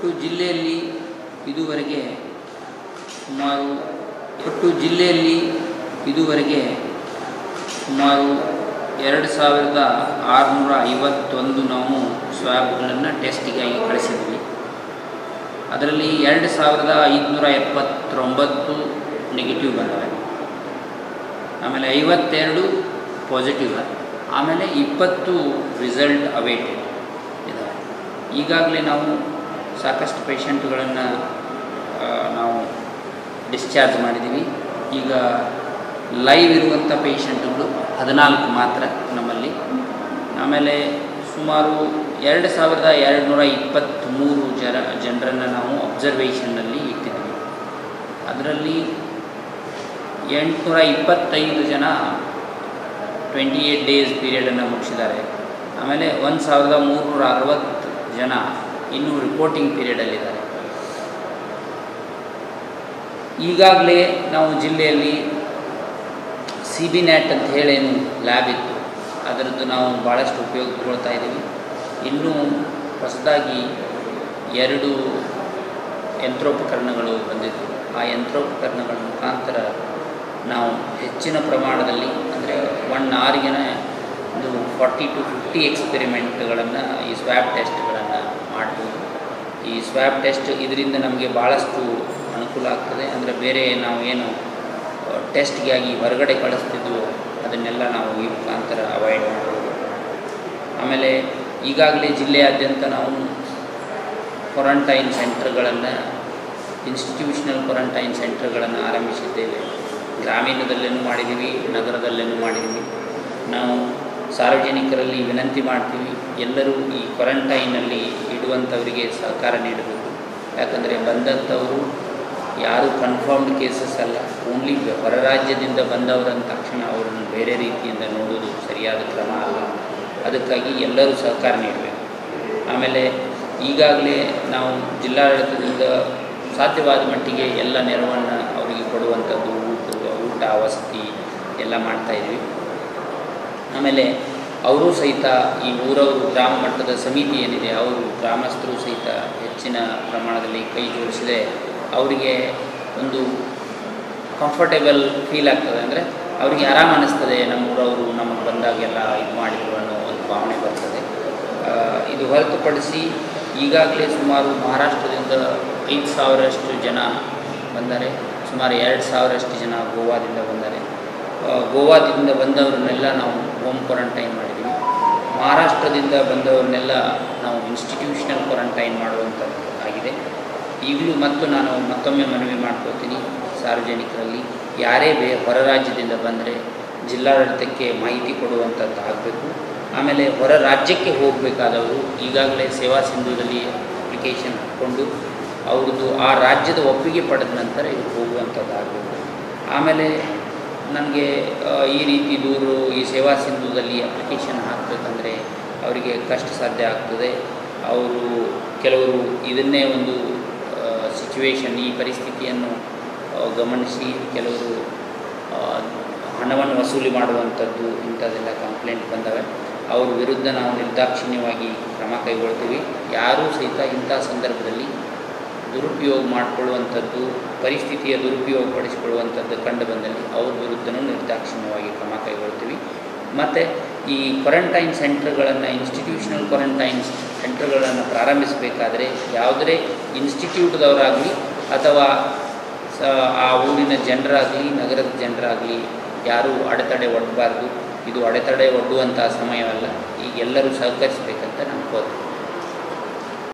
ಒಟ್ಟು ಜಿಲ್ಲೆಯಲ್ಲಿ ಇದುವರೆಗೆ ಸುಮಾರು ಒಟ್ಟು ಜಿಲ್ಲೆಯಲ್ಲಿ ಇದುವರೆಗೆ ಸುಮಾರು ಎರಡು ಸಾವಿರದ ಆರುನೂರ ಐವತ್ತೊಂದು ನಾವು ಸ್ವ್ಯಾಬ್ಗಳನ್ನು ಟೆಸ್ಟಿಗಾಗಿ ಕಳಿಸಿದ್ವಿ ಅದರಲ್ಲಿ ಎರಡು ಸಾವಿರದ ಐದುನೂರ ಎಪ್ಪತ್ತೊಂಬತ್ತು ನೆಗೆಟಿವ್ ಬಂದವೆ ಆಮೇಲೆ ಐವತ್ತೆರಡು ಪಾಸಿಟಿವ್ ಆಮೇಲೆ ಇಪ್ಪತ್ತು ರಿಸಲ್ಟ್ ಅವೇಟೆಡ್ ಇದ್ದಾವೆ ಈಗಾಗಲೇ ನಾವು ಸಾಕಷ್ಟು ಪೇಷಂಟ್ಗಳನ್ನು ನಾವು ಡಿಸ್ಚಾರ್ಜ್ ಮಾಡಿದ್ದೀವಿ ಈಗ ಲೈವ್ ಇರುವಂಥ ಪೇಷಂಟ್ಗಳು ಹದಿನಾಲ್ಕು ಮಾತ್ರ ನಮ್ಮಲ್ಲಿ ಆಮೇಲೆ ಸುಮಾರು ಎರಡು ಸಾವಿರದ ಎರಡು ನೂರ ಇಪ್ಪತ್ತ್ಮೂರು ಜನ ಜನರನ್ನು ನಾವು ಅಬ್ಸರ್ವೇಷನ್ನಲ್ಲಿ ಇಟ್ಟಿದ್ವಿ ಅದರಲ್ಲಿ ಎಂಟುನೂರ ಇಪ್ಪತ್ತೈದು ಜನ ಟ್ವೆಂಟಿ ಏಯ್ಟ್ ಡೇಸ್ ಪೀರಿಯಡನ್ನು ಮುಗಿಸಿದ್ದಾರೆ ಆಮೇಲೆ ಒಂದು ಸಾವಿರದ ಮೂರುನೂರ ಅರವತ್ತು ಜನ ಇನ್ನೂ ರಿಪೋರ್ಟಿಂಗ್ ಪೀರಿಯಡಲ್ಲಿದ್ದಾರೆ ಈಗಾಗಲೇ ನಾವು ಜಿಲ್ಲೆಯಲ್ಲಿ ಸಿ ಬಿ ನ್ಯಾಟ್ ಅಂತ ಹೇಳೇನು ಲ್ಯಾಬ್ ಇತ್ತು ಅದರದ್ದು ನಾವು ಭಾಳಷ್ಟು ಉಪಯೋಗ ತಗೊಳ್ತಾ ಇದ್ದೀವಿ ಇನ್ನೂ ಹೊಸದಾಗಿ ಎರಡು ಯಂತ್ರೋಪಕರಣಗಳು ಬಂದಿದ್ದವು ಆ ಯಂತ್ರೋಪಕರಣಗಳ ಮುಖಾಂತರ ನಾವು ಹೆಚ್ಚಿನ ಪ್ರಮಾಣದಲ್ಲಿ ಅಂದರೆ ಒನ್ ಅವರಿಗೆನ ಒಂದು ಫಾರ್ಟಿ ಟು ಫಿಫ್ಟಿ ಎಕ್ಸ್ಪೆರಿಮೆಂಟ್ಗಳನ್ನು ಈ ಸ್ವ್ಯಾಬ್ ಟೆಸ್ಟ್ಗಳನ್ನು ಮಾಡ್ಬೋದು ಈ ಸ್ವ್ಯಾಬ್ ಟೆಸ್ಟ್ ಇದರಿಂದ ನಮಗೆ ಭಾಳಷ್ಟು ಅನುಕೂಲ ಆಗ್ತದೆ ಅಂದರೆ ಬೇರೆ ನಾವು ಏನು ಟೆಸ್ಟ್ಗಾಗಿ ಹೊರಗಡೆ ಕಳಿಸ್ತಿದ್ವು ಅದನ್ನೆಲ್ಲ ನಾವು ಈ ಮುಖಾಂತರ ಅವಾಯ್ಡ್ ಮಾಡ್ಬೋದು ಆಮೇಲೆ ಈಗಾಗಲೇ ಜಿಲ್ಲೆಯಾದ್ಯಂತ ನಾವು ಕ್ವಾರಂಟೈನ್ ಸೆಂಟರ್ಗಳನ್ನು ಇನ್ಸ್ಟಿಟ್ಯೂಷನಲ್ ಕ್ವಾರಂಟೈನ್ ಸೆಂಟರ್ಗಳನ್ನು ಆರಂಭಿಸಿದ್ದೇವೆ ಗ್ರಾಮೀಣದಲ್ಲೇನೂ ಮಾಡಿದ್ದೀವಿ ನಗರದಲ್ಲೇನೂ ಮಾಡಿದ್ದೀವಿ ನಾವು ಸಾರ್ವಜನಿಕರಲ್ಲಿ ವಿನಂತಿ ಮಾಡ್ತೀವಿ ಎಲ್ಲರೂ ಈ ಕ್ವಾರಂಟೈನಲ್ಲಿ ಇಡುವಂಥವರಿಗೆ ಸಹಕಾರ ನೀಡಬೇಕು ಯಾಕಂದರೆ ಬಂದಂಥವರು ಯಾರು ಕನ್ಫರ್ಮ್ಡ್ ಕೇಸಸ್ ಅಲ್ಲ ಓನ್ಲಿ ಹೊರ ರಾಜ್ಯದಿಂದ ಬಂದವರಂದ ತಕ್ಷಣ ಅವರನ್ನು ಬೇರೆ ರೀತಿಯಿಂದ ನೋಡೋದು ಸರಿಯಾದ ಕ್ರಮ ಅಲ್ಲ ಅದಕ್ಕಾಗಿ ಎಲ್ಲರೂ ಸಹಕಾರ ನೀಡಬೇಕು ಆಮೇಲೆ ಈಗಾಗಲೇ ನಾವು ಜಿಲ್ಲಾಡಳಿತದಿಂದ ಸಾಧ್ಯವಾದ ಮಟ್ಟಿಗೆ ಎಲ್ಲ ನೆರವನ್ನು ಅವರಿಗೆ ಕೊಡುವಂಥದ್ದು ಊಟ ಊಟ ವಸತಿ ಎಲ್ಲ ಮಾಡ್ತಾಯಿದ್ವಿ ಆಮೇಲೆ ಅವರು ಸಹಿತ ಈ ಊರವರು ಗ್ರಾಮ ಮಟ್ಟದ ಸಮಿತಿ ಏನಿದೆ ಅವರು ಗ್ರಾಮಸ್ಥರು ಸಹಿತ ಹೆಚ್ಚಿನ ಪ್ರಮಾಣದಲ್ಲಿ ಕೈ ಜೋಡಿಸಿದೆ ಅವರಿಗೆ ಒಂದು ಕಂಫರ್ಟೇಬಲ್ ಫೀಲ್ ಆಗ್ತದೆ ಅಂದರೆ ಅವರಿಗೆ ಆರಾಮ ಅನ್ನಿಸ್ತದೆ ನಮ್ಮ ಊರವರು ನಮಗೆ ಬಂದಾಗೆಲ್ಲ ಇದು ಮಾಡಿದ್ರು ಅನ್ನೋ ಒಂದು ಭಾವನೆ ಬರ್ತದೆ ಇದು ಹೊರತುಪಡಿಸಿ ಈಗಾಗಲೇ ಸುಮಾರು ಮಹಾರಾಷ್ಟ್ರದಿಂದ ಐದು ಸಾವಿರಷ್ಟು ಜನ ಬಂದರೆ ಸುಮಾರು ಎರಡು ಸಾವಿರಷ್ಟು ಜನ ಗೋವಾದಿಂದ ಬಂದರೆ ಗೋವಾದಿಂದ ಬಂದವರನ್ನೆಲ್ಲ ನಾವು ಹೋಮ್ ಕ್ವಾರಂಟೈನ್ ಮಾಡಿದ್ದೀವಿ ಮಹಾರಾಷ್ಟ್ರದಿಂದ ಬಂದವರನ್ನೆಲ್ಲ ನಾವು ಇನ್ಸ್ಟಿಟ್ಯೂಷನಲ್ ಕ್ವಾರಂಟೈನ್ ಮಾಡುವಂಥದ್ದು ಆಗಿದೆ ಈಗಲೂ ಮತ್ತು ನಾನು ಮತ್ತೊಮ್ಮೆ ಮನವಿ ಮಾಡ್ಕೋತೀನಿ ಸಾರ್ವಜನಿಕರಲ್ಲಿ ಯಾರೇ ಬೇ ಹೊರ ರಾಜ್ಯದಿಂದ ಬಂದರೆ ಜಿಲ್ಲಾಡಳಿತಕ್ಕೆ ಮಾಹಿತಿ ಕೊಡುವಂಥದ್ದು ಆಗಬೇಕು ಆಮೇಲೆ ಹೊರ ರಾಜ್ಯಕ್ಕೆ ಹೋಗಬೇಕಾದವರು ಈಗಾಗಲೇ ಸೇವಾ ಸಿಂಧುದಲ್ಲಿ ಅಪ್ಲಿಕೇಶನ್ ಹಾಕ್ಕೊಂಡು ಅವ್ರದ್ದು ಆ ರಾಜ್ಯದ ಒಪ್ಪಿಗೆ ಪಡೆದ ನಂತರ ಇದು ಹೋಗುವಂಥದ್ದು ಆಗಬೇಕು ಆಮೇಲೆ ನನಗೆ ಈ ರೀತಿ ದೂರು ಈ ಸೇವಾ ಸಿಂಧುದಲ್ಲಿ ಅಪ್ಲಿಕೇಶನ್ ಹಾಕಬೇಕಂದ್ರೆ ಅವರಿಗೆ ಕಷ್ಟ ಸಾಧ್ಯ ಆಗ್ತದೆ ಅವರು ಕೆಲವರು ಇದನ್ನೇ ಒಂದು ಸಿಚುವೇಶನ್ ಈ ಪರಿಸ್ಥಿತಿಯನ್ನು ಗಮನಿಸಿ ಕೆಲವರು ಹಣವನ್ನು ವಸೂಲಿ ಮಾಡುವಂಥದ್ದು ಇಂಥದ್ದೆಲ್ಲ ಕಂಪ್ಲೇಂಟ್ ಬಂದವೆ ಅವ್ರ ವಿರುದ್ಧ ನಾವು ನಿರ್ದಾಕ್ಷಿಣ್ಯವಾಗಿ ಕ್ರಮ ಕೈಗೊಳ್ತೀವಿ ಯಾರೂ ಸಹಿತ ಇಂಥ ಸಂದರ್ಭದಲ್ಲಿ ದುರುಪಯೋಗ ಮಾಡಿಕೊಳ್ಳುವಂಥದ್ದು ಪರಿಸ್ಥಿತಿಯ ದುರುಪಯೋಗ ಪಡಿಸಿಕೊಳ್ಳುವಂಥದ್ದು ಕಂಡು ಬಂದಲ್ಲಿ ಅವ್ರ ವಿರುದ್ಧನೂ ನಿರ್ದಾಕ್ಷಿಣ್ಯವಾಗಿ ಕ್ರಮ ಕೈಗೊಳ್ತೀವಿ ಮತ್ತು ಈ ಕ್ವಾರಂಟೈನ್ ಸೆಂಟರ್ಗಳನ್ನು ಇನ್ಸ್ಟಿಟ್ಯೂಷನಲ್ ಕ್ವಾರಂಟೈನ್ ಸೆಂಟರ್ಗಳನ್ನು ಪ್ರಾರಂಭಿಸಬೇಕಾದರೆ ಯಾವುದೇ ಇನ್ಸ್ಟಿಟ್ಯೂಟ್ದವರಾಗಲಿ ಅಥವಾ ಸ ಆ ಊರಿನ ಜನರಾಗಲಿ ನಗರದ ಜನರಾಗಲಿ ಯಾರೂ ಅಡೆತಡೆ ಒಡ್ಡಬಾರ್ದು ಇದು ಅಡೆತಡೆ ಒಡ್ಡುವಂಥ ಸಮಯವಲ್ಲ ಈಗ ಎಲ್ಲರೂ ಸಹಕರಿಸಬೇಕಂತ ನಾನು ಕೋರ್ತೀನಿ